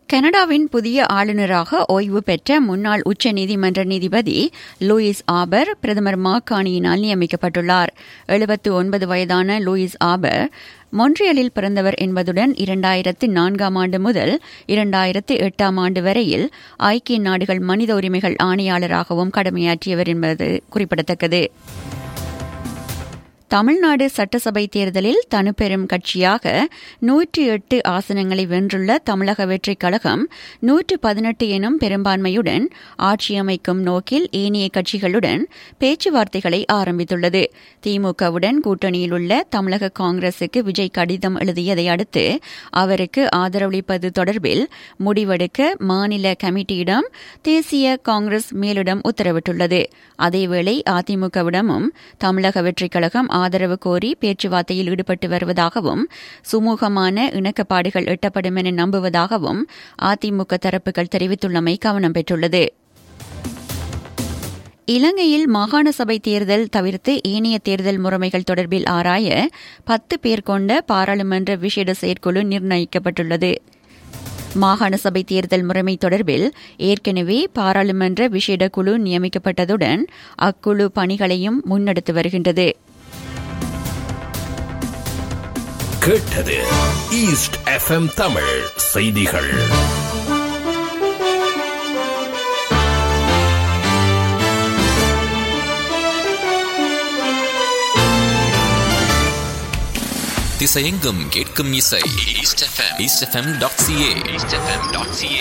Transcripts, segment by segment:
கனடாவின் புதிய ஆளுநராக ஓய்வு பெற்ற முன்னாள் உச்ச நீதிமன்ற நீதிபதி லூயிஸ் ஆபர் பிரதமர் மாக்கானியினால் நியமிக்கப்பட்டுள்ளார் எழுபத்து ஒன்பது வயதான லூயிஸ் ஆபர் மொன்றியலில் பிறந்தவர் என்பதுடன் இரண்டாயிரத்து நான்காம் ஆண்டு முதல் இரண்டாயிரத்து எட்டாம் ஆண்டு வரையில் ஐக்கிய நாடுகள் மனித உரிமைகள் ஆணையாளராகவும் கடமையாற்றியவர் என்பது குறிப்பிடத்தக்கது தமிழ்நாடு சட்டசபை தேர்தலில் தனுப்பெரும் கட்சியாக நூற்றி எட்டு ஆசனங்களை வென்றுள்ள தமிழக வெற்றிக் கழகம் நூற்று பதினெட்டு எனும் பெரும்பான்மையுடன் ஆட்சியமைக்கும் நோக்கில் ஏனைய கட்சிகளுடன் பேச்சுவார்த்தைகளை ஆரம்பித்துள்ளது திமுகவுடன் கூட்டணியில் உள்ள தமிழக காங்கிரசுக்கு விஜய் கடிதம் எழுதியதை அடுத்து அவருக்கு ஆதரவளிப்பது தொடர்பில் முடிவெடுக்க மாநில கமிட்டியிடம் தேசிய காங்கிரஸ் மேலிடம் உத்தரவிட்டுள்ளது அதேவேளை அதிமுகவிடமும் தமிழக வெற்றிக் கழகம் ஆதரவு கோரி பேச்சுவார்த்தையில் ஈடுபட்டு வருவதாகவும் சுமூகமான இணக்கப்பாடுகள் எட்டப்படும் என நம்புவதாகவும் அதிமுக தரப்புகள் தெரிவித்துள்ளமை கவனம் பெற்றுள்ளது இலங்கையில் மாகாண சபை தேர்தல் தவிர்த்து ஏனைய தேர்தல் முறைமைகள் தொடர்பில் ஆராய பத்து பேர் கொண்ட பாராளுமன்ற விசேட செயற்குழு நிர்ணயிக்கப்பட்டுள்ளது மாகாண சபை தேர்தல் முறைமை தொடர்பில் ஏற்கனவே பாராளுமன்ற விசேட குழு நியமிக்கப்பட்டதுடன் அக்குழு பணிகளையும் முன்னெடுத்து வருகின்றது கேட்டது ஈஸ்ட் எஃப்எம் தமிழ் செய்திகள் திசையெங்கும் கேட்கும் இசை east FM east FM dot CA east FM dot CA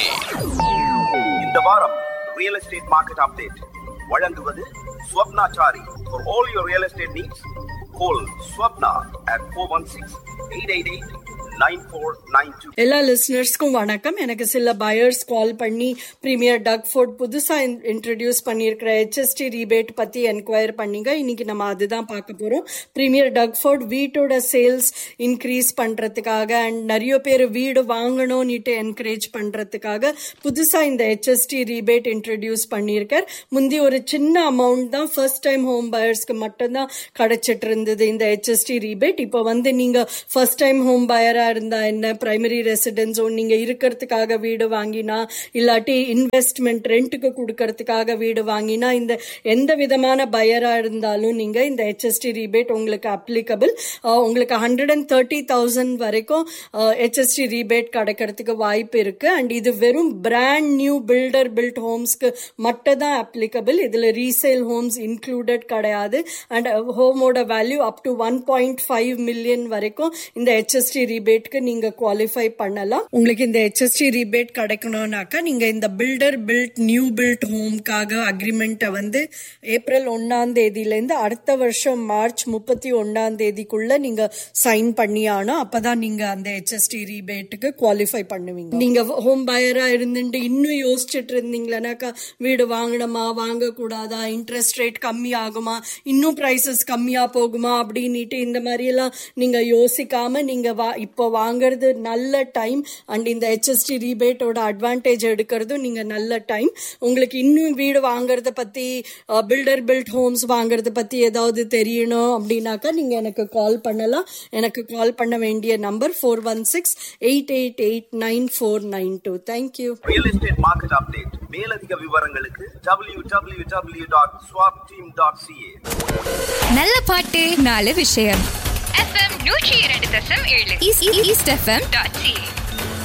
இந்த வாரம் ரியல் எஸ்டேட் மார்க்கெட் அப்டேட் வழங்குவது Swapna Chari for all your real estate needs call Swapna at four one six eight eight eight nine four nine two எல்லா லிசனர்ஸ்க்கும் வணக்கம் எனக்கு சில buyers call பண்ணி premier டக் ஃபோர்ட் புதுசா இன்ட்ரடியூஸ் பண்ணியிருக்கிற ஹெச்எஸ்டி ரீபேட் பத்தி என்கொயர் பண்ணீங்க இன்னைக்கு நம்ம அதுதான் பார்க்க போறோம் பிரீமியர் டக் ஃபோர்ட் வீட்டோட சேல்ஸ் இன்க்ரீஸ் பண்றதுக்காக அண்ட் நிறைய பேர் வீடு வாங்கணும்னுட்டு என்கரேஜ் பண்றதுக்காக புதுசா இந்த ஹெச்எஸ்டி ரீபேட் இன்ட்ரடியூஸ் பண்ணியிருக்கார் முந்தி ஒரு சின்ன அமௌண்ட் தான் ஃபர்ஸ்ட் டைம் ஹோம் பயர்ஸ்க்கு மட்டும்தான் கிடைச்சிட்டு இருந்தது இந்த ஹெச்எஸ்டி ரீபேட் இப்போ வந்து நீங்க ஃபர்ஸ்ட் டைம் ஹோம் பயரா இருந்தா என்ன பிரைமரி ரெசிடென்ஸோ நீங்க இருக்கிறதுக்காக வீடு வாங்கினா இல்லாட்டி இன்வெஸ்ட்மெண்ட் ரெண்ட்டுக்கு கொடுக்கறதுக்காக வீடு வாங்கினா இந்த எந்த விதமான பயரா இருந்தாலும் நீங்க இந்த ஹெச்எஸ்டி ரீபேட் உங்களுக்கு அப்ளிகபிள் உங்களுக்கு ஹண்ட்ரட் அண்ட் தேர்ட்டி தௌசண்ட் வரைக்கும் ஹெச்எஸ்டி ரீபேட் கிடைக்கிறதுக்கு வாய்ப்பு இருக்கு அண்ட் இது வெறும் பிராண்ட் நியூ பில்டர் பில்ட் ஹோம்ஸ்க்கு மட்டும் தான் அப்ளிகபிள் இதுல ரீசேல் ஹோம்ஸ் இன்க்ளூடட் கிடையாது அண்ட் ஹோமோட value up to one point five million வரைக்கும் இந்த ஹெச்எஸ்டி ரீபேட்க்கு நீங்க குவாலிஃபை பண்ணலாம் உங்களுக்கு இந்த ஹெச்எஸ்டி ரீபேட் கிடைக்கணும்னாக்கா நீங்க இந்த பில்டர் பில்ட் நியூ பில்ட் ஹோம்காக அக்ரிமெண்ட்டை வந்து ஏப்ரல் ஒன்னாம் தேதியில இருந்து அடுத்த வருஷம் மார்ச் முப்பத்தி ஒன்னாம் தேதிக்குள்ள நீங்க சைன் பண்ணியானோ அப்பதான் நீங்க அந்த ஹெச்எஸ்டி ரீபேட்டுக்கு குவாலிஃபை பண்ணுவீங்க நீங்க ஹோம் பயரா இருந்துட்டு இன்னும் யோசிச்சுட்டு இருந்தீங்களானாக்கா வீடு வாங்கணுமா வாங்க கூடாதா இன்ட்ரெஸ்ட் ரேட் கம்மி ஆகுமா இன்னும் பிரைசஸ் கம்மியா போகுமா அப்படின்னுட்டு இந்த மாதிரி எல்லாம் நீங்க யோசிக்காம நீங்க வா இப்போ வாங்குறது நல்ல டைம் அண்ட் இந்த ஹெச்எஸ்டி ரீபேட்டோட அட்வான்டேஜ் எடுக்கிறதும் நீங்க நல்ல டைம் உங்களுக்கு இன்னும் வீடு வாங்குறத பத்தி பில்டர் பில்ட் ஹோம்ஸ் வாங்குறத பத்தி ஏதாவது தெரியணும் அப்படின்னாக்கா நீங்க எனக்கு கால் பண்ணலாம் எனக்கு கால் பண்ண வேண்டிய number four one six eight eight eight nine four nine two thank you real estate market update மேலதிக விவரங்களுக்கு W W W dot swap team dot C நல்ல பாட்டு நாலு விஷயம் எஃப்எம் நூற்றி இரண்டு தசம் ஏழு ஈஸ்ட் எஃப்எம் டாட் சி